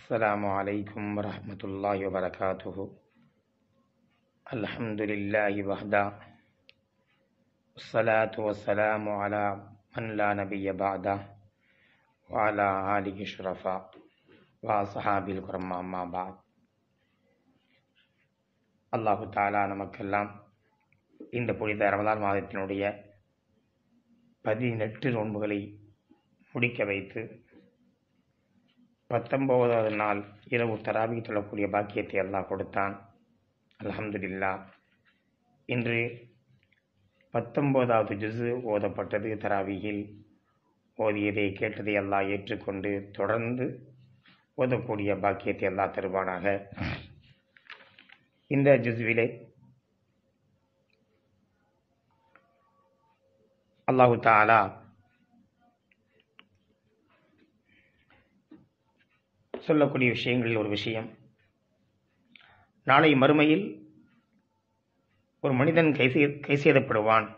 السلام عليكم ورحمة الله وبركاته الحمد لله وحده والصلاة والسلام على من لا نبي بعده وعلى آله الشرفاء وأصحاب الكرام أما بعد அல்லாஹு தாலா நமக்கெல்லாம் இந்த புனித ரமலான் மாதத்தினுடைய பதினெட்டு நோன்புகளை முடிக்க வைத்து பத்தொன்பதாவது நாள் இரவு தராவி தொழக்கூடிய பாக்கியத்தை அல்லாஹ் கொடுத்தான் அல்ஹம்துலில்லா இன்று பத்தொன்பதாவது ஜுசு ஓதப்பட்டது தராவியில் ஓதியதை கேட்டதை அல்லாஹ் ஏற்றுக்கொண்டு தொடர்ந்து ஓதக்கூடிய பாக்கியத்தை அல்லாஹ் தருவானாக இந்த ஜுஸ்விலே அல்லாஹு தாலா சொல்லக்கூடிய விஷயங்களில் ஒரு விஷயம் நாளை மறுமையில் ஒரு மனிதன் கை செய்- கை செய்தப்படுவான்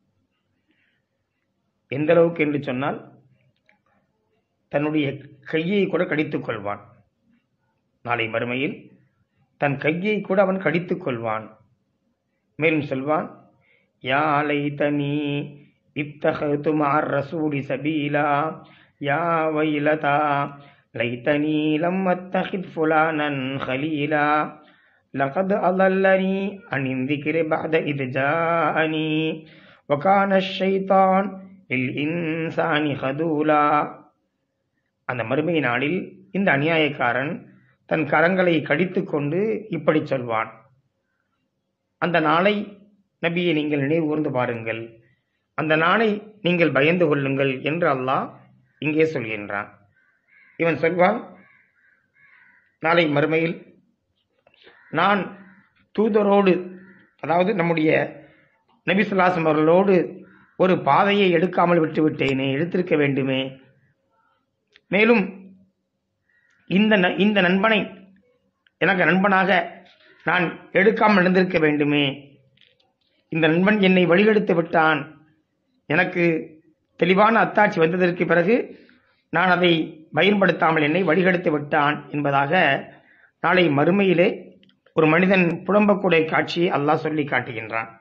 எந்த அளவுக்கு என்று சொன்னால் தன்னுடைய கையை கூட கடித்துக் கொள்வான் நாளை மறுமையில் தன் கையை கூட அவன் கடித்துக் கொள்வான் மேலும் சொல்வான் யா லைதனி இத்தகது மார் ரசூலி சபீலா யா வைலதா லைத்தனி லம் அத்தஹித் ஃபுலானன் خليلا لقد أضلني عن الذكر بعد إذ جاءني وكان الشيطان للإنسان خذولا அந்த மறுமை நாளில் இந்த அநியாயக்காரன் தன் கரங்களை கடித்துக் கொண்டு இப்படி சொல்வான் அந்த நாளை நபியை நீங்கள் நினைவு கூர்ந்து பாருங்கள் அந்த நாளை நீங்கள் பயந்து கொள்ளுங்கள் என்று அல்லாஹ் இங்கே சொல்கின்றான் இவன் சொல்வான் நாளை மறுமையில் நான் தூதரோடு அதாவது நம்முடைய நபி சொல்லாசம் அவர்களோடு ஒரு பாதையை எடுக்காமல் விட்டு விட்டேனே எடுத்திருக்க வேண்டுமே மேலும் இந்த ந- இந்த நண்பனை எனக்கு நண்பனாக நான் எடுக்காமல் நடந்திருக்க வேண்டுமே இந்த நண்பன் என்னை வழிகெடுத்து விட்டான் எனக்கு தெளிவான அத்தாட்சி வந்ததற்கு பிறகு நான் அதை பயன்படுத்தாமல் என்னை வழிகெடுத்து விட்டான் என்பதாக நாளை மறுமையிலே ஒரு மனிதன் புலம்பக்கூடிய காட்சியை அல்லாஹ் சொல்லி காட்டுகின்றான்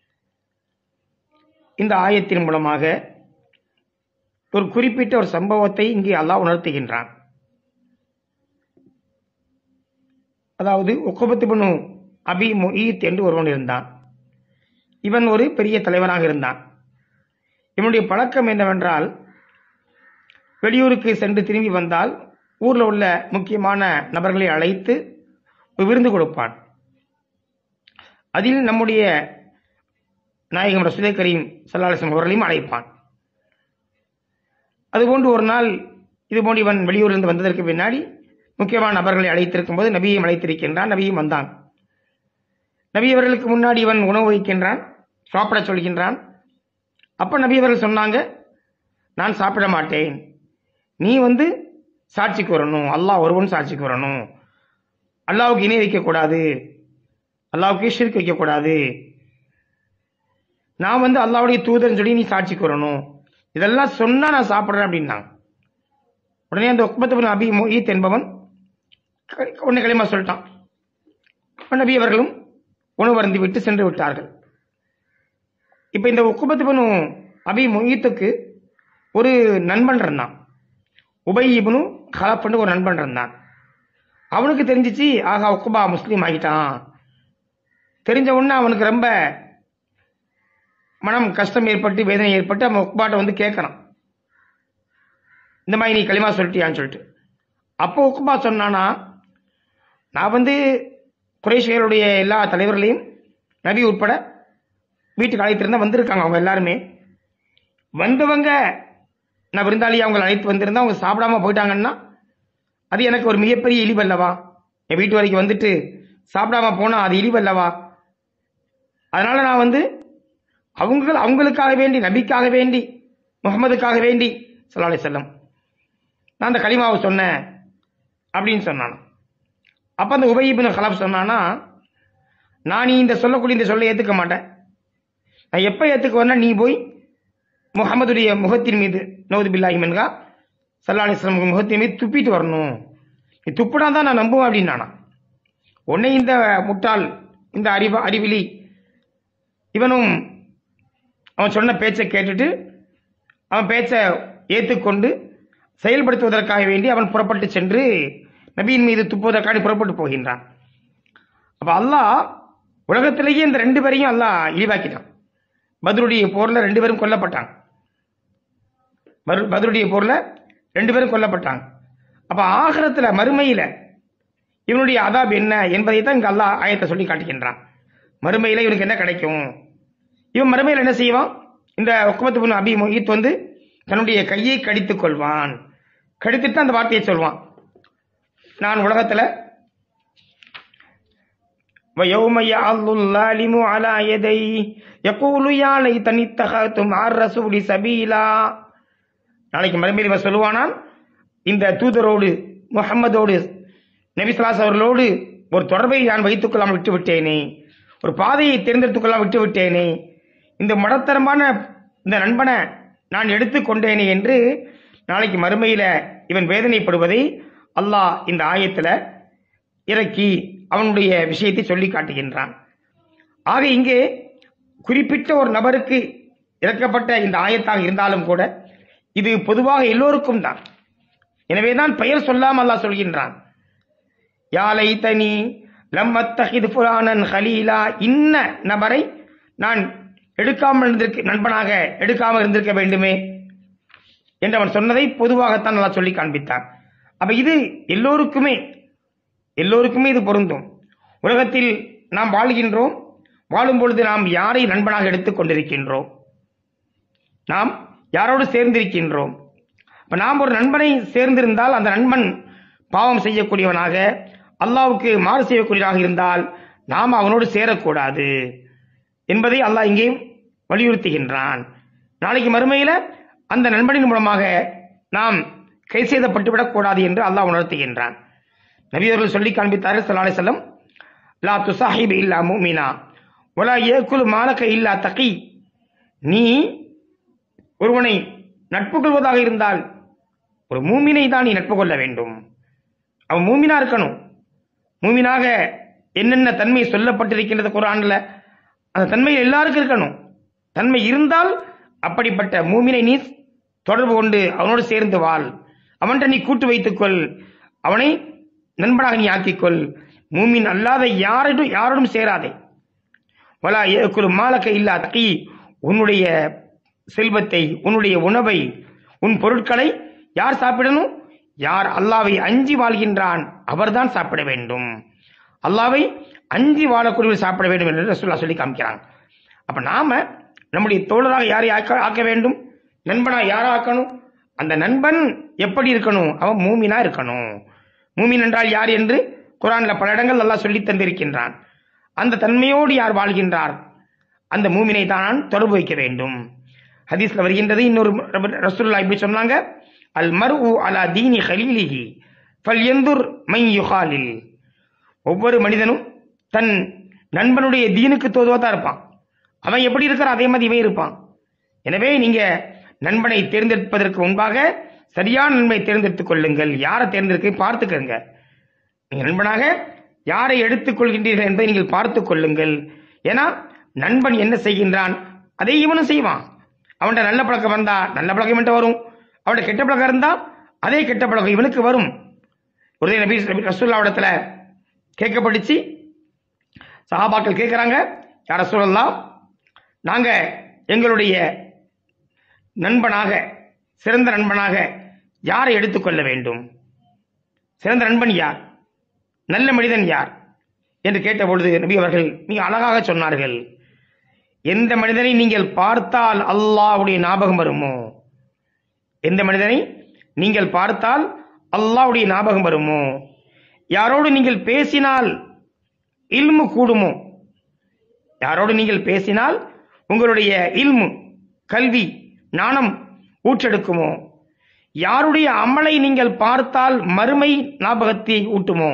இந்த ஆயத்தின் மூலமாக ஒரு குறிப்பிட்ட ஒரு சம்பவத்தை இங்கே அல்லாஹ் உணர்த்துகின்றான் அதாவது உக்கபத்து பனு அபி முயீத் என்று ஒருவன் இருந்தான் இவன் ஒரு பெரிய தலைவனாக இருந்தான் இவனுடைய பழக்கம் என்னவென்றால் வெளியூருக்கு சென்று திரும்பி வந்தால் ஊரில் உள்ள முக்கியமான நபர்களை அழைத்து ஒரு விருந்து கொடுப்பான் அதில் நம்முடைய நாயகம் ரசுலே கரீம் சல்லாஹம் அவர்களையும் அழைப்பான் அதுபோன்று ஒரு நாள் இதுபோன்று இவன் வெளியூரிலிருந்து வந்ததற்கு பின்னாடி முக்கியமான நபர்களை அழைத்திருக்கும் போது நபியையும் அழைத்திருக்கின்றான் நபியும் வந்தான் நபி அவர்களுக்கு முன்னாடி இவன் உணவு வைக்கின்றான் சாப்பிட சொல்கின்றான் அப்ப நபி அவர்கள் சொன்னாங்க நான் சாப்பிட மாட்டேன் நீ வந்து சாட்சிக்கு வரணும் அல்லாஹ் ஒருவன் சாட்சிக்கு வரணும் அல்லாவுக்கு இணை வைக்கக்கூடாது அல்லாவுக்கு ஷிர்க் வைக்கக்கூடாது நான் வந்து அல்லாவுடைய தூதர்னு சொல்லி நீ சாட்சிக்கு வரணும் இதெல்லாம் சொன்னா நான் சாப்பிட்றேன் அப்படின்னாங்க உடனே அந்த உக்பத்து அபி மொஹீத் என்பவன் க- உடனே களிமா சொல்லிட்டான் அப்ப நபி அவர்களும் உணவு அருந்தி விட்டு சென்று விட்டார்கள் இப்ப இந்த உக்குபத்து பனு அபி மொஹீத்துக்கு ஒரு நண்பன் இருந்தான் உபை இப்னு ஹலப்னு ஒரு நண்பன் இருந்தான் அவனுக்கு தெரிஞ்சிச்சு ஆகா உக்குபா முஸ்லீம் ஆகிட்டான் தெரிஞ்ச உடனே அவனுக்கு ரொம்ப மனம் கஷ்டம் ஏற்பட்டு வேதனை ஏற்பட்டு அவன் உக்பாட்ட வந்து கேட்கறான் இந்த மாதிரி நீ களிமா சொல்லிட்டியான்னு சொல்லிட்டு அப்போ உக்குபா சொன்னானா நான் வந்து குறைஷியருடைய எல்லா தலைவர்களையும் நபி உட்பட வீட்டுக்கு அழைத்திருந்தா வந்திருக்காங்க அவங்க எல்லாருமே வந்தவங்க நான் விருந்தாளி அவங்களை அழைத்து வந்திருந்தா அவங்க சாப்பிடாம போயிட்டாங்கன்னா அது எனக்கு ஒரு மிகப்பெரிய இழிவு அல்லவா என் வீட்டு வரைக்கும் வந்துட்டு சாப்பிடாம போனா அது இழிவு அல்லவா அதனால நான் வந்து அவங்க அவங்களுக்காக வேண்டி நபிக்காக வேண்டி முகமதுக்காக வேண்டி சல்லாஹ் செல்லம் நான் அந்த கலிமாவை சொன்னேன் அப்படின்னு சொன்னான் அப்ப அந்த உபயிபின் ஹலப் சொன்னானா நான் நீ இந்த சொல்லக்கூடிய இந்த சொல்ல ஏத்துக்க மாட்டேன் நான் எப்ப ஏத்துக்குவேன்னா நீ போய் முகமதுடைய முகத்தின் மீது நவது பில்லாஹி மென்கா சல்லா அலிஸ்லாம் முகத்தின் மீது துப்பிட்டு வரணும் நீ துப்புனா தான் நான் நம்புவேன் அப்படின்னானா உன்னை இந்த முட்டாள் இந்த அறிவ அறிவிலி இவனும் அவன் சொன்ன பேச்சை கேட்டுட்டு அவன் பேச்சை ஏற்றுக்கொண்டு செயல்படுத்துவதற்காக வேண்டி அவன் புறப்பட்டு சென்று நபியின் மீது துப்புவதற்காக புறப்பட்டு போகின்றான் அப்ப அல்லாஹ் உலகத்திலேயே இந்த ரெண்டு பேரையும் அல்லாஹ் இழிவாக்கிட்டான் பத்ருடைய போர்ல ரெண்டு பேரும் கொல்லப்பட்டாங்க பரு- பத்ருடைய போர்ல ரெண்டு பேரும் கொல்லப்பட்டாங்க அப்ப ஆகரத்துல மறுமையில இவனுடைய அதாப் என்ன என்பதை தான் இங்க அல்லாஹ் ஆயத்தை சொல்லி காட்டுகின்றான் மறுமையில இவனுக்கு என்ன கிடைக்கும் இவன் மறுமையில் என்ன செய்வான் இந்த உக்குமத்து பின் அபி மொஹித் வந்து தன்னுடைய கையை கடித்துக் கொள்வான் கடித்துட்டு அந்த வார்த்தையை சொல்வான் நான் உலகத்துல ويوم يعض الظالم على يديه يقول يا ليتني اتخذت مع الرسول سبيلا நாளைக்கு மறுமையில் இவன் சொல்லுவானான் இந்த தூதரோடு முகம்மதோடு நபிஸ்லாஸ் அவர்களோடு ஒரு தொடர்பை நான் வைத்துக் கொள்ளாமல் விட்டு விட்டேனே ஒரு பாதையை தேர்ந்தெடுத்துக் கொள்ளாமல் விட்டு விட்டேனே இந்த மடத்தரமான இந்த நண்பனை நான் எடுத்துக் கொண்டேனே என்று நாளைக்கு மறுமையில இவன் வேதனைப்படுவதை அல்லாஹ் இந்த ஆயத்துல இறக்கி அவனுடைய விஷயத்தை சொல்லி காட்டுகின்றான் ஆக இங்கே குறிப்பிட்ட ஒரு நபருக்கு இறக்கப்பட்ட இந்த ஆயத்தாக இருந்தாலும் கூட இது பொதுவாக எல்லோருக்கும் தான் எனவேதான் பெயர் சொல்லாமல் அல்லாஹ் சொல்கின்றான் யாலை தனி லம்மத்தஹிது புராணன் ஹலீலா இன்ன நபரை நான் எடுக்காமல் இருந்திருக்க நண்பனாக எடுக்காமல் இருந்திருக்க வேண்டுமே என்று அவன் சொன்னதை பொதுவாகத்தான் நல்லா சொல்லி காண்பித்தான் அப்ப இது எல்லோருக்குமே எல்லோருக்குமே இது பொருந்தும் உலகத்தில் நாம் வாழ்கின்றோம் வாழும் பொழுது நாம் யாரை நண்பனாக எடுத்துக் கொண்டிருக்கின்றோம் நாம் யாரோடு சேர்ந்திருக்கின்றோம் அப்ப நாம் ஒரு நண்பனை சேர்ந்திருந்தால் அந்த நண்பன் பாவம் செய்யக்கூடியவனாக அல்லாவுக்கு மாறு செய்யக்கூடியவனாக இருந்தால் நாம் அவனோடு சேரக்கூடாது என்பதை அல்லாஹ் இங்கே வலியுறுத்துகின்றான் நாளைக்கு மறுமையில அந்த நண்பனின் மூலமாக நாம் கை செய்தப்பட்டு விடக்கூடாது என்று அல்லாஹ் உணர்த்துகின்றான் நபியவர்கள் சொல்லி காண்பித்தார்கள் சல்லாஹ் செல்லம் லா துசாஹிப் இல்லா மூமினா ஒலா ஏக்குல் மாலக்க இல்லா தகி நீ ஒருவனை நட்பு கொள்வதாக இருந்தால் ஒரு மூமினை தான் நீ நட்பு கொள்ள வேண்டும் அவன் மூமினா இருக்கணும் மூமினாக என்னென்ன தன்மை சொல்லப்பட்டிருக்கின்றது குரான்ல அந்த தன்மை எல்லாருக்கும் இருக்கணும் தன்மை இருந்தால் அப்படிப்பட்ட மூமினை நீ தொடர்பு கொண்டு அவனோடு சேர்ந்து வாழ் அவன்கிட்ட நீ கூட்டு வைத்துக்கொள் அவனை நண்பனாக நீ ஆக்கிக்கொள் மூமின் அல்லாத யாரிடம் யாரோடும் சேராதே வலா ஏக்குழு மாலக்க இல்லா தகி உன்னுடைய செல்வத்தை உன்னுடைய உணவை உன் பொருட்களை யார் சாப்பிடணும் யார் அல்லாவை அஞ்சி வாழ்கின்றான் அவர்தான் சாப்பிட வேண்டும் அல்லாவை அஞ்சி வாழக்கூடியவர் சாப்பிட வேண்டும் என்று ரசூல்லா சொல்லி காமிக்கிறாங்க அப்ப நாம நம்முடைய தோழராக யாரை ஆக்க ஆக்க வேண்டும் நண்பனா யாரை ஆக்கணும் அந்த நண்பன் எப்படி இருக்கணும் அவன் மூமினா இருக்கணும் மூமின் என்றால் யார் என்று குரான்ல பல இடங்கள் அல்லாஹ் சொல்லி தந்திருக்கின்றான் அந்த தன்மையோடு யார் வாழ்கின்றார் அந்த மூமினை தான் தொடர்பு வைக்க வேண்டும் ஹதீஸ்ல வருகின்றது இன்னொரு ரசூல்லா இப்படி சொன்னாங்க அல் மரு அலா தீனி ஹலீலிஹி ஃபல் எந்துர் மை யுகாலில் ஒவ்வொரு மனிதனும் தன் நண்பனுடைய தீனுக்கு தோதுவா இருப்பான் அவன் எப்படி இருக்கிறான் அதே மாதிரி இவன் இருப்பான் எனவே நீங்க நண்பனை தேர்ந்தெடுப்பதற்கு முன்பாக சரியான நண்பனை தேர்ந்தெடுத்துக் கொள்ளுங்கள் யாரை தேர்ந்தெடுக்க பார்த்துக்கங்க நீங்க நண்பனாக யாரை எடுத்துக் கொள்கின்றீர்கள் என்பதை நீங்கள் பார்த்துக் கொள்ளுங்கள் ஏன்னா நண்பன் என்ன செய்கின்றான் அதை இவனும் செய்வான் அவன்கிட்ட நல்ல பழக்கம் வந்தா நல்ல பழக்கம் இவன்ட்ட வரும் அவன்கிட்ட கெட்ட பழக்கம் இருந்தா அதே கெட்ட பழக்கம் இவனுக்கு வரும் ஒரு நபி நபி ரசூல்லாவிடத்துல கேட்கப்பட்டுச்சு சஹாபாக்கள் கேட்குறாங்க யார சொல்லலாம் நாங்க எங்களுடைய நண்பனாக சிறந்த நண்பனாக யாரை எடுத்துக்கொள்ள வேண்டும் சிறந்த நண்பன் யார் நல்ல மனிதன் யார் என்று கேட்டபொழுது நபி அவர்கள் மிக அழகாக சொன்னார்கள் எந்த மனிதனை நீங்கள் பார்த்தால் அல்லாஹ்வுடைய ஞாபகம் வருமோ எந்த மனிதனை நீங்கள் பார்த்தால் அல்லாஹ்வுடைய ஞாபகம் வருமோ யாரோடு நீங்கள் பேசினால் இல்மு கூடுமோ யாரோடு நீங்கள் பேசினால் உங்களுடைய இல்மு கல்வி நாணம் ஊற்றெடுக்குமோ யாருடைய அமலை நீங்கள் பார்த்தால் மறுமை ஞாபகத்தை ஊட்டுமோ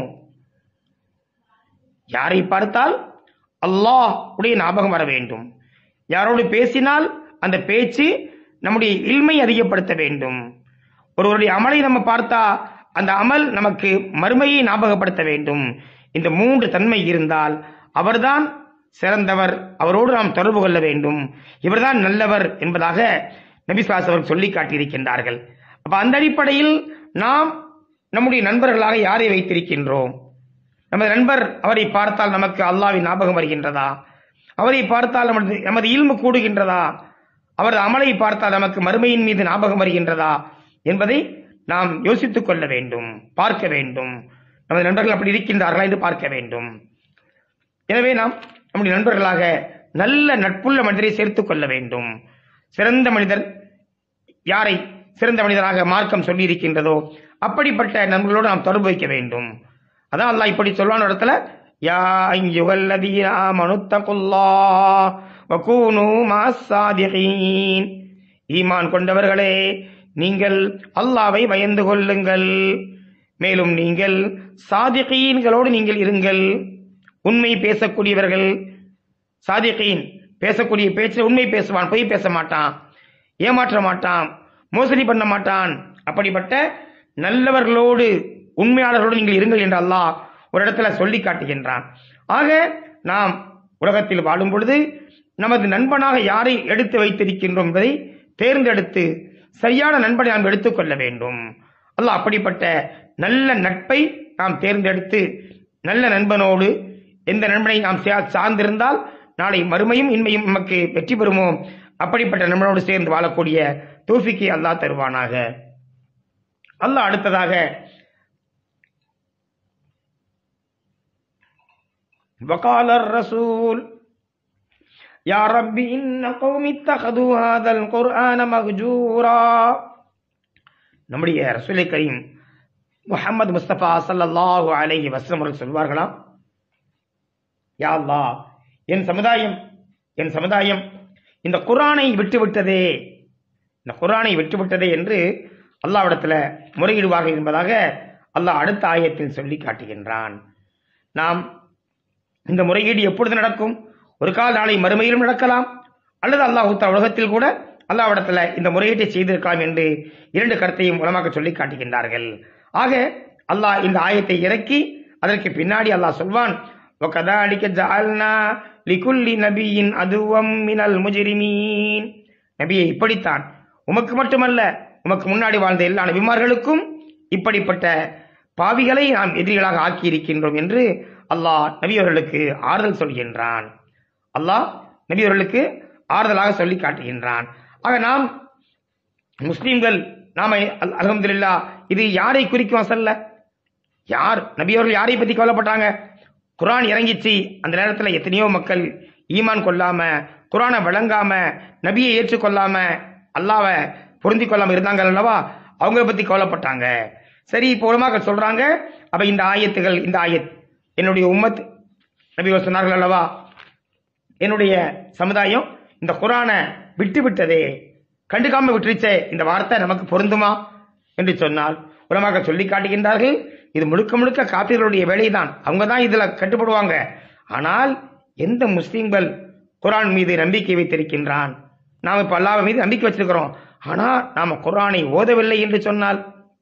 யாரை பார்த்தால் அல்லாஹ் உடைய ஞாபகம் வர வேண்டும் யாரோடு பேசினால் அந்த பேச்சு நம்முடைய இல்மை அதிகப்படுத்த வேண்டும் ஒருவருடைய அமலை நம்ம பார்த்தா அந்த அமல் நமக்கு மறுமையை ஞாபகப்படுத்த வேண்டும் இந்த மூன்று தன்மை இருந்தால் அவர்தான் சிறந்தவர் அவரோடு நாம் தொடர்பு கொள்ள வேண்டும் இவர்தான் நல்லவர் என்பதாக நபிசுவாஸ் அவர்கள் சொல்லி காட்டியிருக்கின்றார்கள் அப்ப அந்த அடிப்படையில் நாம் நம்முடைய நண்பர்களாக யாரை வைத்திருக்கின்றோம் நமது நண்பர் அவரை பார்த்தால் நமக்கு அல்லாவின் ஞாபகம் வருகின்றதா அவரை பார்த்தால் நமது நமது இல்மு கூடுகின்றதா அவரது அமலை பார்த்தால் நமக்கு மறுமையின் மீது ஞாபகம் வருகின்றதா என்பதை நாம் யோசித்துக் கொள்ள வேண்டும் பார்க்க வேண்டும் நமது நண்பர்கள் அப்படி இருக்கின்றார்களா என்று பார்க்க வேண்டும் எனவே நாம் நம்முடைய நண்பர்களாக நல்ல நட்புள்ள மனிதரை சேர்த்துக் கொள்ள வேண்டும் சிறந்த மனிதர் யாரை சிறந்த மனிதராக மார்க்கம் சொல்லி இருக்கின்றதோ அப்படிப்பட்ட நண்பர்களோடு நாம் தொடர்பு வைக்க வேண்டும் அதான் அல்லாஹ் இப்படி சொல்வான இடத்துல யா ஐயுகல்லதீன ஆமனுத்தகுல்லாஹ் வகூனு மாஸ்ஸாதிகீன் ஈமான் கொண்டவர்களே நீங்கள் அல்லாவை பயந்து கொள்ளுங்கள் மேலும் நீங்கள் சாதிகீன்களோடு நீங்கள் இருங்கள் உண்மை பேசக்கூடியவர்கள் சாதிகீன் பேசக்கூடிய பேச்சு உண்மை பேசுவான் பொய் பேச மாட்டான் ஏமாற்ற மாட்டான் மோசடி பண்ண மாட்டான் அப்படிப்பட்ட நல்லவர்களோடு உண்மையாளர்களோடு நீங்கள் இருங்கள் என்று அல்லாஹ் ஒரு இடத்துல சொல்லி காட்டுகின்றான் ஆக நாம் உலகத்தில் வாழும் பொழுது நமது நண்பனாக யாரை எடுத்து வைத்திருக்கின்றோம் என்பதை தேர்ந்தெடுத்து சரியான நண்பனை நாம் எடுத்துக்கொள்ள வேண்டும் அல்லாஹ் அப்படிப்பட்ட நல்ல நட்பை நாம் தேர்ந்தெடுத்து நல்ல நண்பனோடு எந்த நண்பனை நாம் சா- சார்ந்திருந்தால் நாளை மறுமையும் இன்மையும் நமக்கு வெற்றி பெறுமோ அப்படிப்பட்ட நண்பனோடு சேர்ந்து வாழக்கூடிய தூஃபிக்கு அல்லாஹ் தருவானாக அல்லாஹ் அடுத்ததாக وقال الرسول يا رب إن قوم اتخذوا هذا القرآن مهجورا நம்முடைய ரசூலை கரீம் முஹம்மது முஸ்தபா ஸல்லல்லாஹு அலைஹி வஸல்லம் அவர்கள் சொல்வார்களாம் யா அல்லாஹ் என் சமுதாயம் என் சமுதாயம் இந்த குர்ஆனை விட்டுவிட்டதே இந்த குர்ஆனை விட்டுவிட்டதே என்று அல்லாஹ்விடத்துல முறையிடுவார்கள் என்பதாக அல்லாஹ் அடுத்த ஆயத்தில் சொல்லி காட்டுகின்றான் நாம் இந்த முறையீடு எப்பொழுது நடக்கும் ஒரு கால நாளை மறுமையிலும் நடக்கலாம் அல்லது அல்லாஹ் தஆலா உலகத்தில் கூட அல்லாஹ்விடத்துல இந்த முறையீட்டை செய்திருக்கலாம் என்று இரண்டு கருத்தையும் உலமாக்க சொல்லி காட்டுகின்றார்கள் ஆக அல்லாஹ் இந்த ஆயத்தை இறக்கி அதற்கு பின்னாடி அல்லாஹ் சொல்வான் وَكَذَلِكَ جَعَلْنَا لِكُلِّ نَبِيٍّ عَدُوًّا مِنَ الْمُجْرِمِينَ நபியை இப்படித்தான் உமக்கு மட்டுமல்ல உமக்கு முன்னாடி வாழ்ந்த எல்லா நபிமார்களுக்கும் இப்படிப்பட்ட பாவிகளை நாம் எதிரிகளாக ஆக்கி இருக்கின்றோம் என்று அல்லாஹ் நபி அவர்களுக்கு ஆறுதல் சொல்கின்றான் அல்லாஹ் நபி அவர்களுக்கு ஆறுதலாக சொல்லி காட்டுகின்றான் ஆக நாம் முஸ்லிம்கள் நாம அல்- அல்ஹம்துலில்லாஹ் இது யாரை குறிக்கும் அசல்ல யார் நபி அவர்கள் யாரை பத்தி கவலைப்பட்டாங்க குர்ஆன் இறங்கிச்சு அந்த நேரத்துல எத்தனையோ மக்கள் ஈமான் கொள்ளாம குர்ஆனை விளங்காம நபியை ஏற்றுக்கொள்ளாம அல்லாவை பொருந்தி கொள்ளாம இருந்தாங்க அல்லவா அவங்கள பத்தி கவலைப்பட்டாங்க சரி இப்போ உலமாக்கள் சொல்றாங்க அப்ப இந்த ஆயத்துகள் இந்த ஆயத் என்னுடைய உம்மத் நபிகள் சொன்னார்கள் அல்லவா என்னுடைய சமுதாயம் இந்த குரானை விட்டு விட்டதே கண்டுக்காம விட்டுருச்சே இந்த வார்த்தை நமக்கு பொருந்துமா என்று சொன்னால் உலமாக சொல்லி காட்டுகின்றார்கள் இது முழுக்க முழுக்க காப்பீர்களுடைய வேலைதான் அவங்க தான் இதுல கட்டுப்படுவாங்க ஆனால் எந்த முஸ்லிம்கள் குரான் மீது நம்பிக்கை வைத்திருக்கின்றான் நாம் இப்ப அல்லாஹ் மீது நம்பிக்கை வச்சிருக்கிறோம் ஆனா நாம குரானை ஓதவில்லை என்று சொன்னால்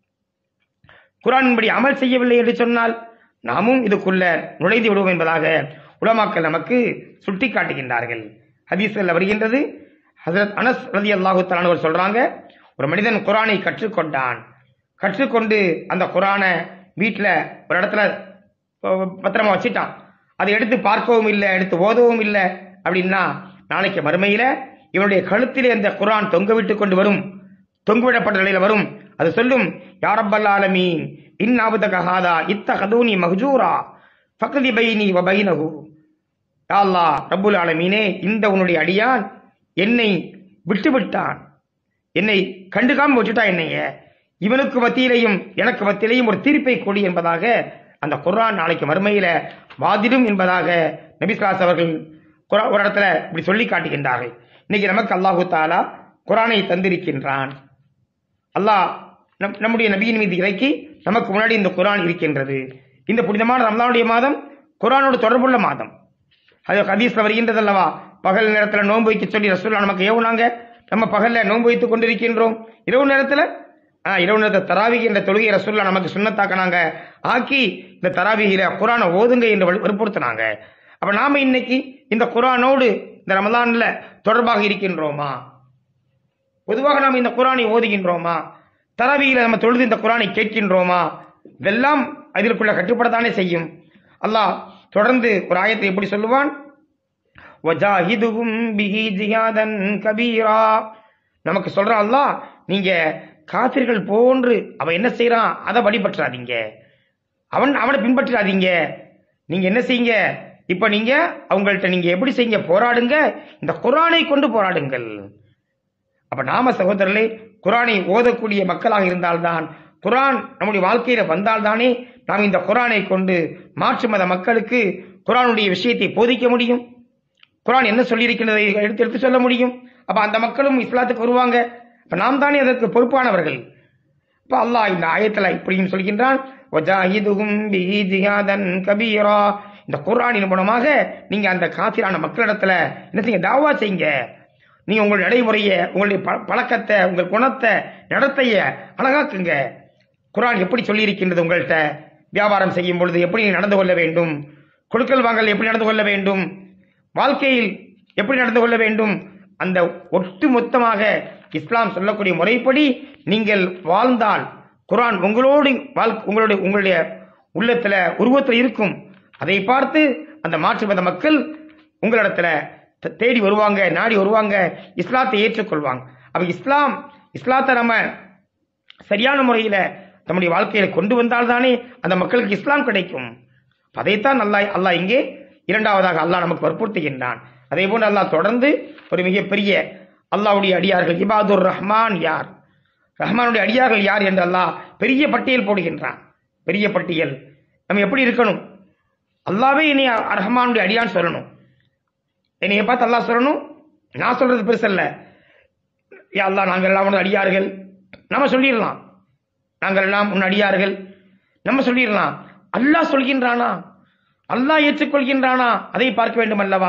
குரானின்படி அமல் செய்யவில்லை என்று சொன்னால் நாமும் இதுக்குள்ள நுழைந்து விடுவோம் என்பதாக உலமாக்கள் நமக்கு சுட்டி காட்டுகின்றார்கள் ஹதீஸ்ல வருகின்றது ஹசரத் அனஸ் ரதி அல்லாஹு அவர் சொல்றாங்க ஒரு மனிதன் குரானை கற்றுக்கொண்டான் கற்றுக்கொண்டு அந்த குரானை வீட்டில் ஒரு இடத்துல அஹ், பத்திரமா வச்சிட்டான் அதை எடுத்து பார்க்கவும் இல்லை எடுத்து ஓதவும் இல்லை அப்படின்னா நாளைக்கு மறுமையில இவனுடைய கழுத்திலே அந்த குரான் தொங்க விட்டு கொண்டு வரும் தொங்குவிடப்பட்ட நிலையில வரும் அது சொல்லும் யாரப்பல் ஆலமீன் இன்னாபுதக ஹாதா இத்த கதூனி மஹ்ஜூரா ஃபக்தி பைனி வ பைனஹு யா அல்லாஹ் ரப்புல் ஆலமீனே இந்த உன்னுடைய அடியான் என்னை விட்டு விட்டான் என்னை கண்டுக்காம விட்டுட்டான் என்னைய இவனுக்கு மத்தியிலையும் எனக்கு மத்தியிலையும் ஒரு தீர்ப்பை கொடி என்பதாக அந்த குர்ஆன் நாளைக்கு மறுமையில வாதிடும் என்பதாக நபிஸ்லாஸ் அவர்கள் குர்ஆ- ஒரு இடத்துல இப்படி சொல்லி காட்டுகின்றார்கள் இன்னைக்கு நமக்கு அல்லாஹு தாலா குர்ஆனை தந்திருக்கின்றான் அல்லாஹ் நம் நம்முடைய நபியின் மீது இறக்கி நமக்கு முன்னாடி இந்த குர்ஆன் இருக்கின்றது இந்த புனிதமான ரமலானுடைய மாதம் குர்ஆனோடு தொடர்புள்ள மாதம் அது ஹதீஸ்ல வருகின்றது அல்லவா பகல் நேரத்துல நோன்பு வைக்க சொல்லி ரசூல்லா நமக்கு ஏவுனாங்க நம்ம பகல்ல நோன்பு வைத்துக் கொண்டிருக்கின்றோம் இரவு நேரத்துல ஆ, இரவு நேரத்தை தராவி என்ற தொழுகை ரசூல்லா நமக்கு சுண்ணத்தாக்கினாங்க ஆக்கி இந்த தராவிகில குரானை ஓதுங்க என்று வலு- வற்புறுத்தினாங்க அப்ப நாம இன்னைக்கு இந்த குரானோடு இந்த ரமலான்ல தொடர்பாக இருக்கின்றோமா பொதுவாக நாம் இந்த குரானை ஓதுகின்றோமா தராவியில நம்ம தொழுது இந்த குரானை கேட்கின்றோமா இதெல்லாம் அதற்குள்ள கட்டுப்படத்தானே செய்யும் அல்லாஹ் தொடர்ந்து ஒரு ஆயத்தை எப்படி சொல்லுவான் வஜாஹிதுகும் பிஹி ஜிஹாதன் கபீரா நமக்கு சொல்றான் அல்லாஹ் நீங்க காத்திர்கள் போன்று அவன் என்ன செய்யறான் அதை வழிபற்றாதீங்க அவன் அவனை பின்பற்றாதீங்க நீங்க என்ன செய்யுங்க இப்ப நீங்க அவங்கள்ட்ட நீங்க எப்படி செய்யுங்க போராடுங்க இந்த குரானை கொண்டு போராடுங்கள் அப்ப நாம சகோதரர்களே குரானை ஓதக்கூடிய மக்களாக இருந்தால்தான் குரான் நம்முடைய வாழ்க்கையில வந்தால்தானே நாம் இந்த குரானை கொண்டு மாற்று மத மக்களுக்கு குரானுடைய விஷயத்தை போதிக்க முடியும் குரான் என்ன சொல்லியிருக்கின்றதை எடுத்து எடுத்து சொல்ல முடியும் அப்ப அந்த மக்களும் இஸ்லாத்துக்கு வருவாங்க அப்ப நாம் தானே அதற்கு பொறுப்பானவர்கள் இப்ப அல்லாஹ் இந்த ஆயத்துல இப்படியும் சொல்கின்றான் வஜாஹிதுஹும் பிஹி ஜிஹாதன் கபீரா இந்த குர்ஆனின் மூலமாக நீங்க அந்த காத்திரான மக்களிடத்துல என்ன செய்யுங்க தாவா செய்யுங்க நீங்க உங்களுடைய நடைமுறைய உங்களுடைய ப- பழக்கத்தை உங்கள் குணத்தை நடத்தைய அழகாக்குங்க குர்ஆன் எப்படி சொல்லி இருக்கின்றது உங்கள்கிட்ட வியாபாரம் செய்யும் பொழுது எப்படி நடந்து கொள்ள வேண்டும் கொடுக்கல் வாங்கல் எப்படி நடந்து கொள்ள வேண்டும் வாழ்க்கையில் எப்படி நடந்து கொள்ள வேண்டும் அந்த ஒட்டு மொத்தமாக இஸ்லாம் சொல்லக்கூடிய முறைப்படி நீங்கள் வாழ்ந்தால் குர்ஆன் உங்களோடு வாழ்- உங்களுடைய உங்களுடைய உள்ளத்துல உருவத்தில் இருக்கும் அதை பார்த்து அந்த மாற்று மத மக்கள் உங்களிடத்துல த- தேடி வருவாங்க நாடி வருவாங்க இஸ்லாத்தை ஏற்றுக்கொள்வாங்க அப்ப இஸ்லாம் இஸ்லாத்தை நம்ம சரியான முறையில நம்முடைய வாழ்க்கையில கொண்டு வந்தால்தானே அந்த மக்களுக்கு இஸ்லாம் கிடைக்கும் அதைத்தான் அல்லாஹ் அல்லாஹ் இங்கே இரண்டாவதாக அல்லாஹ் நமக்கு வற்புறுத்துகின்றான் அதே போன்று அல்லாஹ் தொடர்ந்து ஒரு மிகப்பெரிய அல்லாஹ்வுடைய அடியார்கள் இபாதுர் ரஹ்மான் யார் ரஹ்மானுடைய அடியார்கள் யார் என்று அல்லாஹ் பெரிய பட்டியல் போடுகின்றான் பெரிய பட்டியல் நம்ம எப்படி இருக்கணும் அல்லாவே என்னை ரஹ்மானுடைய அடியான்னு சொல்லணும் என்னைய பார்த்து அல்லாஹ் சொல்லணும் நான் சொல்றது பெருசல்ல யா அல்லாஹ் நாங்கள் எல்லாம் உனது அடியார்கள் நம்ம சொல்லிடலாம் நாங்கள் எல்லாம் உன் அடியார்கள் நம்ம சொல்லிடலாம் அல்லாஹ் சொல்கின்றானா அல்லாஹ் ஏற்றுக்கொள்கின்றானா அதை பார்க்க வேண்டும் அல்லவா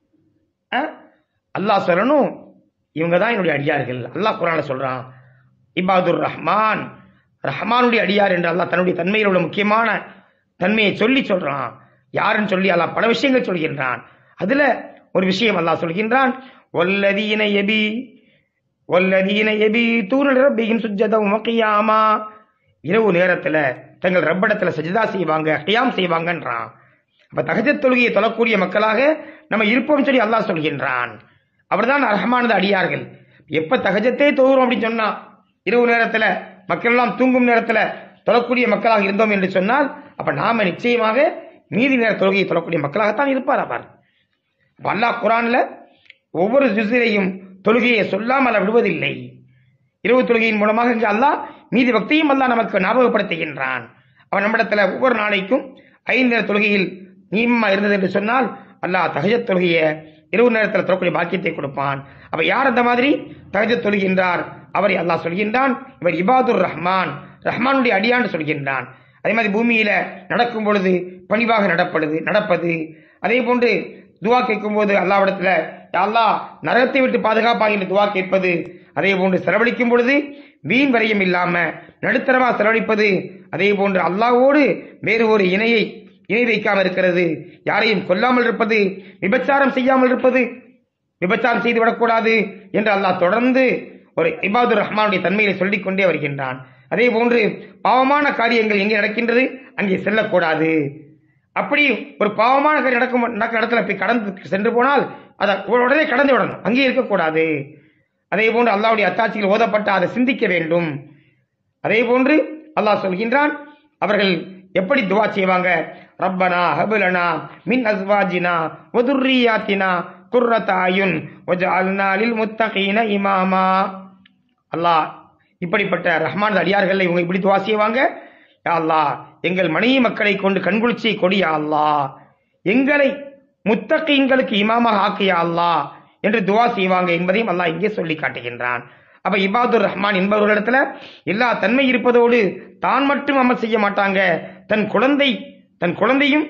அஹ்? அல்லாஹ் சொல்லணும் இவங்க தான் என்னுடைய அடியார்கள் அல்லாஹ் குரான்ல சொல்றான் இபாதுர் ரஹ்மான் ரஹ்மானுடைய அடியார் என்று அல்லாஹ் தன்னுடைய தன்மையில் உள்ள முக்கியமான தன்மையை சொல்லி சொல்றான் யாருன்னு சொல்லி அல்லாஹ் பல விஷயங்கள் சொல்கின்றான் அதுல ஒரு விஷயம் அல்லாஹ் சொல்கின்றான் வல்லதீன எபி வல்லதீன எபி தூரல் ரப்பியும் சுஜதம் வக்கியாமா இரவு நேரத்துல தங்கள் ரப்படத்துல சஜிதா செய்வாங்க கியாம் செய்வாங்கன்றான் அப்ப தகஜத் தொழுகையை தொழக்கூடிய மக்களாக நம்ம இருப்போம் சொல்லி அல்லாஹ் சொல்கின்றான் அவர்தான் ரஹ்மானது அடியார்கள் எப்ப தகஜத்தே தொழுகிறோம் அப்படின்னு சொன்னா இரவு நேரத்துல மக்கள் எல்லாம் தூங்கும் நேரத்துல தொழக்கூடிய மக்களாக இருந்தோம் என்று சொன்னால் அப்ப நாம நிச்சயமாக மீதி நேர தொழுகையை தொழக்கூடிய மக்களாகத்தான் இருப்பார் அவர் அப்ப அல்லாஹ் குரான்ல ஒவ்வொரு ஜுசிலையும் தொழுகையை சொல்லாமல் விடுவதில்லை இரவு தொழுகையின் மூலமாக இங்கு அல்லாஹ் மீதி பக்தியும் அல்லாஹ் நமக்கு ஞாபகப்படுத்துகின்றான் அவன் நம்மிடத்துல ஒவ்வொரு நாளைக்கும் ஐந்து நேர தொழுகையில் நீமா இருந்தது என்று சொன்னால் அல்லாஹ் தகஜத் தொழுகையை இரவு நேரத்தில் தொழக்கூடிய பாக்கியத்தை கொடுப்பான் அப்ப யார் அந்த மாதிரி தகஜத் தொழுகின்றார் அவரை அல்லாஹ் சொல்கின்றான் இவர் இபாதுர் ரஹ்மான் ரஹ்மானுடைய அடியான்னு சொல்கின்றான் அதே மாதிரி பூமியில நடக்கும் பொழுது பணிவாக நடப்படுது நடப்பது அதே போன்று துவா கேட்கும் போது அல்லாவிடத்துல "யா அல்லாஹ் நரகத்தை விட்டு பாதுகாப்பாக என்று துவா கேட்பது அதே போன்று செலவழிக்கும் பொழுது வீண் வரையும் இல்லாம நடுத்தரமா செலவழிப்பது அதே போன்று அல்லாஹ்வோடு வேறு ஒரு இணையை இணை வைக்காமல் இருக்கிறது யாரையும் கொல்லாமல் இருப்பது விபச்சாரம் செய்யாமல் இருப்பது விபச்சாரம் செய்து விடக்கூடாது என்று அல்லாஹ் தொடர்ந்து ஒரு இபாதுர் ரஹ்மானுடைய தன்மையை சொல்லிக் கொண்டே வருகின்றான் அதே போன்று பாவமான காரியங்கள் எங்கே நடக்கின்றது அங்கே செல்லக்கூடாது அப்படி ஒரு பாவமான காரியம் நடக்கும் நடக்கிற இடத்துல போய் கடந்து சென்று போனால் அதை உடனே கடந்து விடணும் அங்கே இருக்கக்கூடாது அதே போன்று அல்லாஹ்வுடைய அத்தாட்சிகள் ஓதப்பட்ட அதை சிந்திக்க வேண்டும் அதே போன்று அல்லாஹ் சொல்கின்றான் அவர்கள் எப்படி துவா செய்வாங்க ரப்பனா ஹபுலனா மின் அஸ்வாஜினா வதுர்ரியாத்தினா குர்ரத அயுன் வஜஅல்னா லில் முத்தகீன இமாமா அல்லாஹ் இப்படிப்பட்ட ரஹ்மான் அடியார்கள் இவங்க இப்படி துவா செய்வாங்க யா அல்லாஹ் எங்கள் மனைவி மக்களை கொண்டு கண்குளிர்ச்சியை கொடியா அல்லாஹ் எங்களை முத்தகீன்களுக்கு இமாமாக ஆக்கியா அல்லாஹ் என்று துவா செய்வாங்க என்பதையும் அல்லாஹ் இங்கே சொல்லி காட்டுகின்றான் அப்ப இபாதுர் ரஹ்மான் என்பவர்களிடத்துல எல்லா தன்மை இருப்பதோடு தான் மட்டும் அமல் செய்ய மாட்டாங்க தன் குழந்தை தன் குழந்தையும்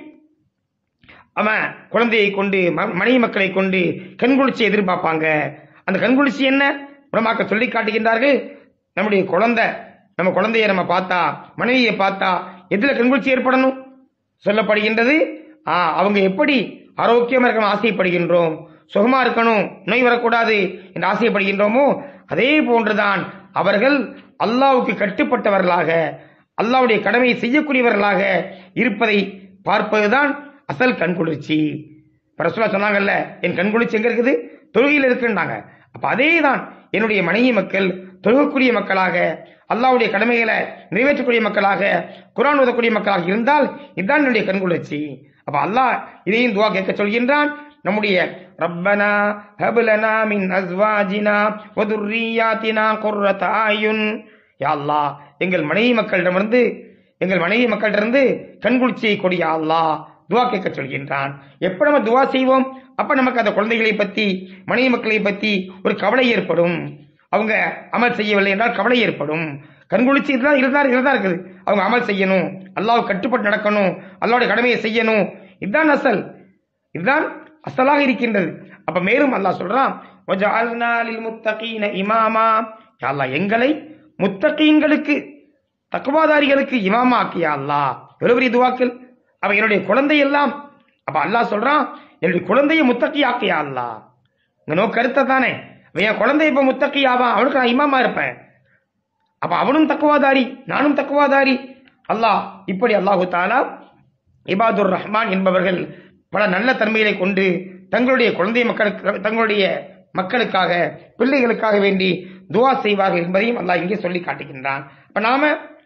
அவன் குழந்தையை கொண்டு ம- மனைவி மக்களை கொண்டு கண்குளிர்ச்சி எதிர்பார்ப்பாங்க அந்த கண்குளிர்ச்சி என்ன உலமாக்க சொல்லி காட்டுகின்றார்கள் நம்முடைய குழந்தை நம்ம குழந்தைய நம்ம பார்த்தா மனைவியை பார்த்தா எதுல கண்குளிர்ச்சி ஏற்படணும் சொல்லப்படுகின்றது ஆ, அவங்க எப்படி ஆரோக்கியமா இருக்கணும் ஆசைப்படுகின்றோம் சுகமா இருக்கணும் நோய் வரக்கூடாது என்று ஆசைப்படுகின்றோமோ அதே போன்றுதான் அவர்கள் அல்லாவுக்கு கட்டுப்பட்டவர்களாக அல்லாவுடைய கடமையை செய்யக்கூடியவர்களாக இருப்பதை பார்ப்பதுதான் அசல் கண்குளிர்ச்சி ரசூலா சொன்னாங்கல்ல என் கண்குளிர்ச்சி எங்க இருக்குது தொழுகையில் இருக்குன்னாங்க அப்ப அதே தான் என்னுடைய மனைவி மக்கள் தொழுகக்கூடிய மக்களாக அல்லாவுடைய கடமைகளை நிறைவேற்றக்கூடிய மக்களாக குரான் ஓதக்கூடிய மக்களாக இருந்தால் இதுதான் என்னுடைய கண்குளிர்ச்சி அப்ப அல்லாஹ் இதையும் துவா கேட்க சொல்கின்றான் நம்முடைய ரப்பனா ஹபலனா மின் அஸ்வாஜினா வதுர்ரியாத்தினா குர்ரத ஆயுன் யா அல்லாஹ் எங்கள் மனைவி மக்களிடமிருந்து எங்கள் மனைவி மக்களிடமிருந்து கண்குளிர்ச்சியை கொடி யா அல்லாஹ் துவா கேட்க சொல்கின்றான் எப்ப நம்ம துவா செய்வோம் அப்ப நமக்கு அந்த குழந்தைகளை பத்தி மனைவி மக்களை பத்தி ஒரு கவலை ஏற்படும் அவங்க அமல் செய்யவில்லை என்றால் கவலை ஏற்படும் கண்குளிர்ச்சி இருந்தால் இருந்தால் இருந்தா இருக்குது அவங்க அமல் செய்யணும் அல்லாஹ் கட்டுப்பட்டு நடக்கணும் அல்லாவுடைய கடமையை செய்யணும் இதுதான் அசல் இதுதான் அசலாக இருக்கின்றது அப்ப மேலும் அல்லாஹ் சொல்றான் "வஜஅல்னா லில்முத்தகீன இமாமா யா அல்லாஹ் எங்களை முத்தகீன்களுக்கு தக்குவாதாரிகளுக்கு இமாமா ஆக்கியா அல்லாஹ் எவ்வளவு பெரிய துவாக்கள் அவ என்னுடைய குழந்தை எல்லாம் அப்ப அல்லாஹ் சொல்றான் என்னுடைய குழந்தையை முத்தகி ஆக்கியா அல்லாஹ் இங்க நோ கருத்தை தானே அவன் என் குழந்தை இப்ப முத்தகி ஆவான் அவனுக்கு நான் இமாமா இருப்பேன் அப்ப அவனும் தக்குவாதாரி நானும் தக்குவாதாரி அல்லாஹ் இப்படி அல்லாஹு தாலா இபாதுர் ரஹ்மான் என்பவர்கள் பல நல்ல தன்மைகளை கொண்டு தங்களுடைய குழந்தை மக்களுக்கு தங்களுடைய மக்களுக்காக பிள்ளைகளுக்காக வேண்டி துவா செய்வார்கள் என்பதையும் அல்லாஹ் இங்கே சொல்லி காட்டுகின்றான் அப்ப நாம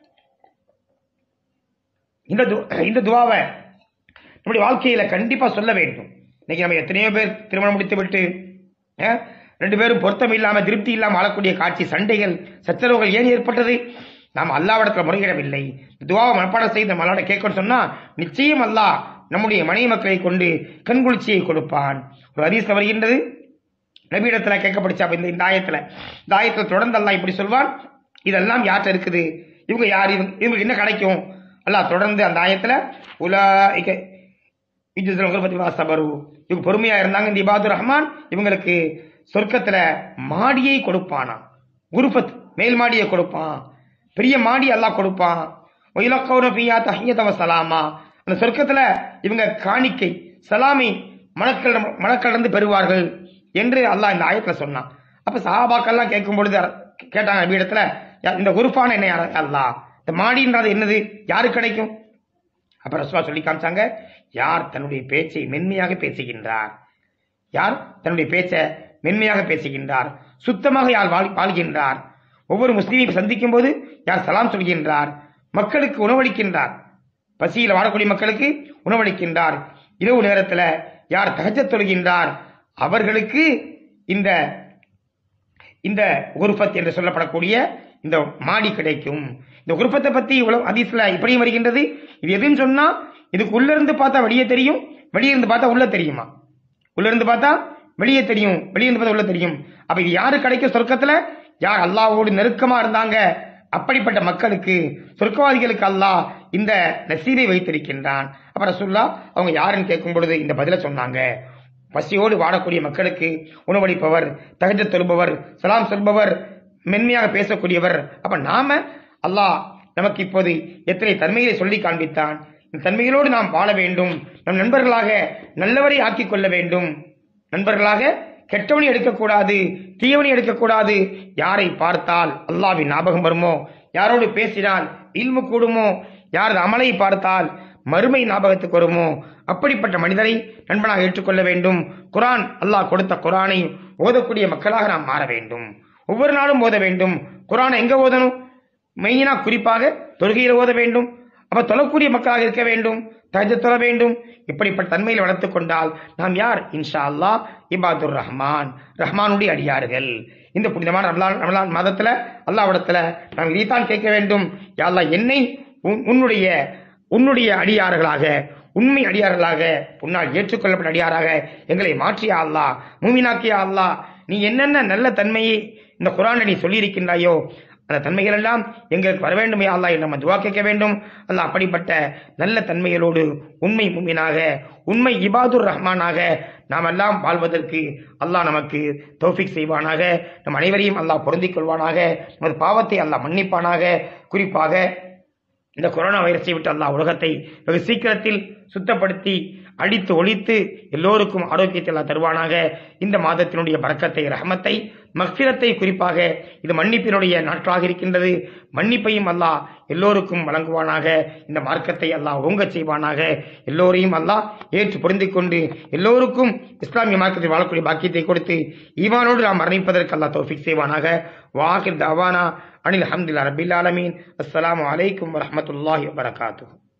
இந்த து- இந்த துவாவை நம்முடைய வாழ்க்கையில கண்டிப்பா சொல்ல வேண்டும் இன்னைக்கு நம்ம எத்தனையோ பேர் திருமணம் முடித்து விட்டு அஹ், ரெண்டு பேரும் பொருத்தம் இல்லாம திருப்தி இல்லாம ஆளக்கூடிய காட்சி சண்டைகள் சச்சரவுகள் ஏன் ஏற்பட்டது நாம் அல்லாவிடத்துல முறையிடவில்லை துவாவை மனப்பாடம் செய்து நம்ம அல்லாட கேட்கணும்னு சொன்னா நிச்சயம் அல்லாஹ் நம்முடைய மனைவி மக்களை கொண்டு கண்குளிர்ச்சியை கொடுப்பான் ஒரு ஹதீஸ் வருகின்றது நபியிடத்துல கேட்கப்படுச்சா அப்ப இந்த இந்த ஆயத்துல இந்த ஆயத்துல தொடர்ந்து அல்லாஹ் இப்படி சொல்வான் இதெல்லாம் யார்கிட்ட இருக்குது இவங்க யார் இவங்க இவங்களுக்கு என்ன கிடைக்கும் அல்லாஹ் தொடர்ந்து அந்த ஆயத்துல உலா பத்தி வாசபரு இவங்க பொறுமையா இருந்தாங்க இந்த இபாதுர் ரஹ்மான் இவங்களுக்கு சொர்க்கத்துல மாடியை கொடுப்பானா குருபத் மேல் மாடியை கொடுப்பான் பெரிய மாடி அல்லாஹ் கொடுப்பான் ஒயிலக்கௌன பியா தஹியதவ சலாமா அந்த சொர்க்கத்துல இவங்க காணிக்கை சலாமி மணக்கள் மணக்கடந்து பெறுவார்கள் என்று அல்லாஹ் இந்த ஆயத்துல சொன்னான் அப்ப சஹாபாக்கெல்லாம் கேட்கும் பொழுது கேட்டாங்க நபியிடத்துல "யா, இந்த குருப்பான என்ன யார் அல்லாஹ் இந்த மாடின்றது என்னது யாருக்கு கிடைக்கும் அப்ப ரசுவா சொல்லி காமிச்சாங்க யார் தன்னுடைய பேச்சை மென்மையாக பேசுகின்றார் யார் தன்னுடைய பேச்சை மென்மையாக பேசுகின்றார் சுத்தமாக யார் வாழ்- வாழ்கின்றார் ஒவ்வொரு முஸ்லீமை சந்திக்கும் போது யார் சலாம் சொல்கின்றார் மக்களுக்கு உணவளிக்கின்றார் பசியில் வாழக்கூடிய மக்களுக்கு உணவளிக்கின்றார் இரவு நேரத்தில் யார் தகஜத் தொழுகின்றார் அவர்களுக்கு இந்த இந்த குருஃபத் என்று சொல்லப்படக்கூடிய இந்த மாடி கிடைக்கும் இந்த குருஃபத்தை பத்தி இவ்வளவு ஹதீஸ்ல இப்படியும் வருகின்றது இது எதுன்னு சொன்னா இதுக்கு உள்ள இருந்து பார்த்தா வெளியே தெரியும் வெளியே இருந்து பார்த்தா உள்ள தெரியுமா உள்ள இருந்து பார்த்தா வெளியே தெரியும் வெளியே இருந்து பார்த்தா உள்ள தெரியும் அப்ப இது யாரு கிடைக்கும் சொர்க்கத்துல யார் அல்லாஹ்வோடு நெருக்கமா இருந்தாங்க அப்படிப்பட்ட மக்களுக்கு சொர்க்கவாதிகளுக்கு அல்லாஹ் இந்த நசீபை வைத்திருக்கின்றான் அப்ப ரசூல்லா அவங்க யாருன்னு கேட்கும் பொழுது இந்த பதில சொன்னாங்க பசியோடு வாடக்கூடிய மக்களுக்கு உணவளிப்பவர் தகஜ தொழுபவர் சலாம் சொல்பவர் மென்மையாக பேசக்கூடியவர் அப்ப நாம அல்லாஹ் நமக்கு இப்போது எத்தனை தன்மைகளை சொல்லி காண்பித்தான் இந்த தன்மைகளோடு நாம் வாழ வேண்டும் நம் நண்பர்களாக நல்லவரை ஆக்கிக் கொள்ள வேண்டும் நண்பர்களாக கெட்டவனை எடுக்கக்கூடாது தீயவனை எடுக்கக்கூடாது யாரை பார்த்தால் அல்லாவின் ஞாபகம் வருமோ யாரோடு பேசினால் இல்மு கூடுமோ யாரது அமலை பார்த்தால் மறுமை ஞாபகத்துக்கு வருமோ அப்படிப்பட்ட மனிதரை நண்பனாக ஏற்றுக்கொள்ள வேண்டும் குரான் அல்லாஹ் கொடுத்த குரானை ஓதக்கூடிய மக்களாக நாம் மாற வேண்டும் ஒவ்வொரு நாளும் ஓத வேண்டும் குரானை எங்க ஓதணும் மெயினா குறிப்பாக தொழுகையில் ஓத வேண்டும் அப்ப தொழக்கூடிய மக்களாக இருக்க வேண்டும் தஹஜ் தொழ வேண்டும் இப்படிப்பட்ட தன்மையில் வளர்த்துக் கொண்டால் நாம் யார் இன்ஷா அல்லாஹ் இபாதுர் ரஹ்மான் ரஹ்மானுடைய அடியார்கள் இந்த புனிதமான ரமலான் ரமலான் மாதத்துல அல்லாவிடத்துல நாம் இதைத்தான் கேட்க வேண்டும் யா அல்லாஹ் என்னை உன்- உன்னுடைய உன்னுடைய அடியார்களாக உண்மை அடியார்களாக உன்னால் ஏற்றுக்கொள்ளப்பட்ட அடியாராக எங்களை மாற்றியா அல்லாஹ் மூமினாக்கியா அல்லாஹ் நீ என்னென்ன நல்ல தன்மையை இந்த குரானை நீ சொல்லியிருக்கின்றாயோ அந்த தன்மைகள் எல்லாம் எங்களுக்கு வர வேண்டுமே அல்லாஹ் நம்ம துவா கேட்க வேண்டும் அல்லாஹ் அப்படிப்பட்ட நல்ல தன்மைகளோடு உண்மை மும்மினாக உண்மை இபாதுர் ரஹ்மானாக நாம் எல்லாம் வாழ்வதற்கு அல்லாஹ் நமக்கு தௌஃபிக் செய்வானாக நம் அனைவரையும் அல்லாஹ் பொருந்திக் கொள்வானாக நமது பாவத்தை அல்லாஹ் மன்னிப்பானாக குறிப்பாக இந்த கொரோனா வைரஸை விட்டு அல்லாஹ் உலகத்தை வெகு சீக்கிரத்தில் சுத்தப்படுத்தி அடித்து ஒழித்து எல்லோருக்கும் ஆரோக்கியத்தை அல்லாஹ் தருவானாக இந்த மாதத்தினுடைய பறக்கத்தை ரஹமத்தை மக்சிரத்தை குறிப்பாக இது மன்னிப்பினுடைய நாட்களாக இருக்கின்றது மன்னிப்பையும் அல்லாஹ் எல்லோருக்கும் வழங்குவானாக இந்த மார்க்கத்தை அல்லாஹ் ஓங்கச் செய்வானாக எல்லோரையும் அல்லாஹ் ஏற்று பொருந்திக் கொண்டு எல்லோருக்கும் இஸ்லாமிய மார்க்கத்தில் வாழக்கூடிய பாக்கியத்தை கொடுத்து ஈமானோடு நாம் மரணிப்பதற்கு அல்லாஹ் தௌஃபிக் செய்வானாக வாஹிர் தவானா அனில் அஹமதுல்லா ரபில் ஆலமீன் அஸ்ஸலாமு அலைக்கும் வரஹமத்துல்லாஹி வபரகாத்துஹு